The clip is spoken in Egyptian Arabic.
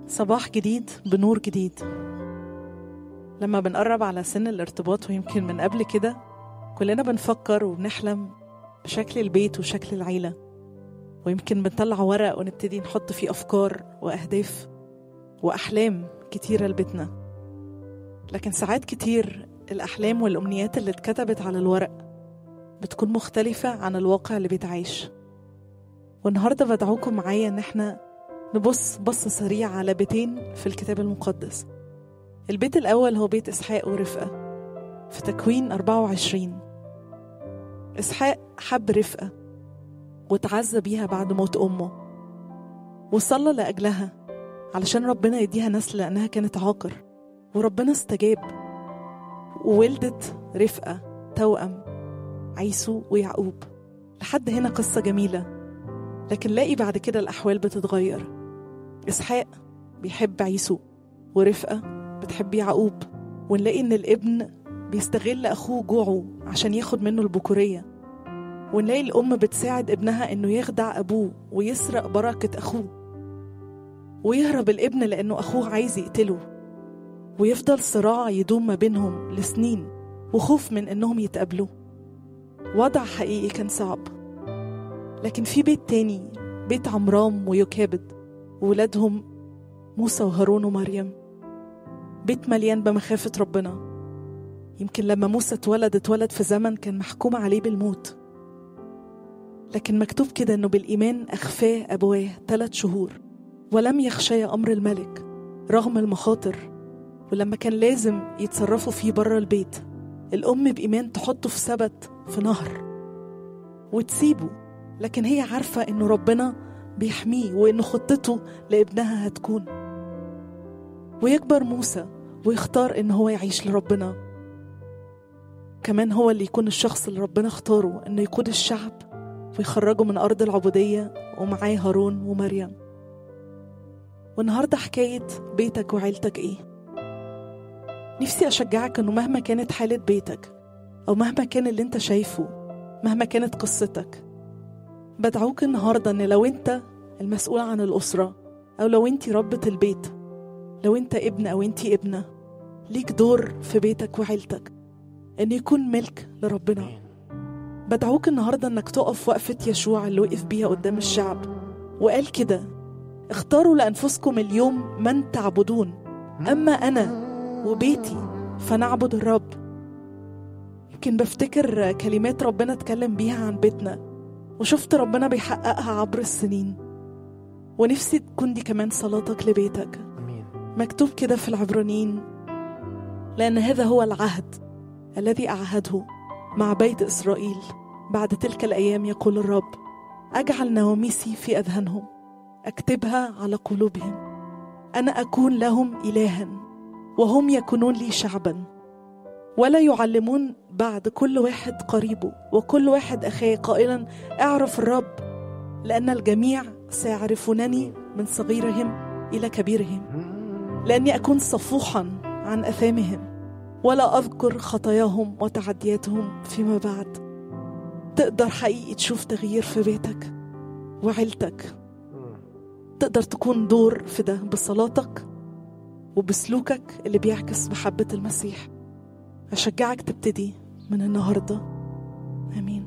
صباح جديد بنور جديد لما بنقرب على سن الارتباط ويمكن من قبل كده كلنا بنفكر وبنحلم بشكل البيت وشكل العيلة ويمكن بنطلع ورق ونبتدي نحط فيه أفكار وأهداف وأحلام كتيرة لبيتنا لكن ساعات كتير الأحلام والأمنيات اللي اتكتبت على الورق بتكون مختلفة عن الواقع اللي بيتعيش والنهاردة بدعوكم معايا إن احنا نبص بصة سريعة على بيتين في الكتاب المقدس البيت الأول هو بيت إسحاق ورفقة في تكوين 24 إسحاق حب رفقة وتعزى بيها بعد موت أمه وصلى لأجلها علشان ربنا يديها نسل لأنها كانت عاقر وربنا استجاب وولدت رفقة توأم عيسو ويعقوب لحد هنا قصة جميلة لكن لاقي بعد كده الأحوال بتتغير إسحاق بيحب عيسو ورفقة بتحب يعقوب ونلاقي إن الابن بيستغل أخوه جوعه عشان ياخد منه البكورية ونلاقي الأم بتساعد ابنها إنه يخدع أبوه ويسرق بركة أخوه ويهرب الابن لأنه أخوه عايز يقتله ويفضل صراع يدوم ما بينهم لسنين وخوف من إنهم يتقابلوا وضع حقيقي كان صعب لكن في بيت تاني بيت عمرام ويكابد وولادهم موسى وهارون ومريم بيت مليان بمخافة ربنا يمكن لما موسى اتولد اتولد في زمن كان محكوم عليه بالموت لكن مكتوب كده انه بالإيمان أخفاه أبواه ثلاث شهور ولم يخشيا أمر الملك رغم المخاطر ولما كان لازم يتصرفوا فيه بره البيت الأم بإيمان تحطه في سبت في نهر وتسيبه لكن هي عارفة إنه ربنا بيحميه وإنه خطته لابنها هتكون ويكبر موسى ويختار إن هو يعيش لربنا كمان هو اللي يكون الشخص اللي ربنا اختاره إنه يقود الشعب ويخرجه من أرض العبودية ومعاه هارون ومريم والنهاردة حكاية بيتك وعيلتك إيه نفسي أشجعك إنه مهما كانت حالة بيتك أو مهما كان اللي أنت شايفه مهما كانت قصتك بدعوك النهارده ان لو انت المسؤول عن الاسره او لو انت ربة البيت لو انت ابن او انت ابنه ليك دور في بيتك وعيلتك ان يكون ملك لربنا بدعوك النهارده انك تقف وقفه يشوع اللي وقف بيها قدام الشعب وقال كده اختاروا لانفسكم اليوم من تعبدون اما انا وبيتي فنعبد الرب يمكن بفتكر كلمات ربنا اتكلم بيها عن بيتنا وشفت ربنا بيحققها عبر السنين ونفسي تكون دي كمان صلاتك لبيتك امين مكتوب كده في العبرانيين لأن هذا هو العهد الذي أعهده مع بيت إسرائيل بعد تلك الأيام يقول الرب أجعل نواميسي في أذهانهم أكتبها على قلوبهم أنا أكون لهم إلها وهم يكونون لي شعبا ولا يعلمون بعد كل واحد قريبه وكل واحد أخاه قائلا اعرف الرب لأن الجميع سيعرفونني من صغيرهم إلى كبيرهم لأني أكون صفوحا عن أثامهم ولا أذكر خطاياهم وتعدياتهم فيما بعد تقدر حقيقي تشوف تغيير في بيتك وعيلتك تقدر تكون دور في ده بصلاتك وبسلوكك اللي بيعكس محبة المسيح أشجعك تبتدي من النهاردة آمين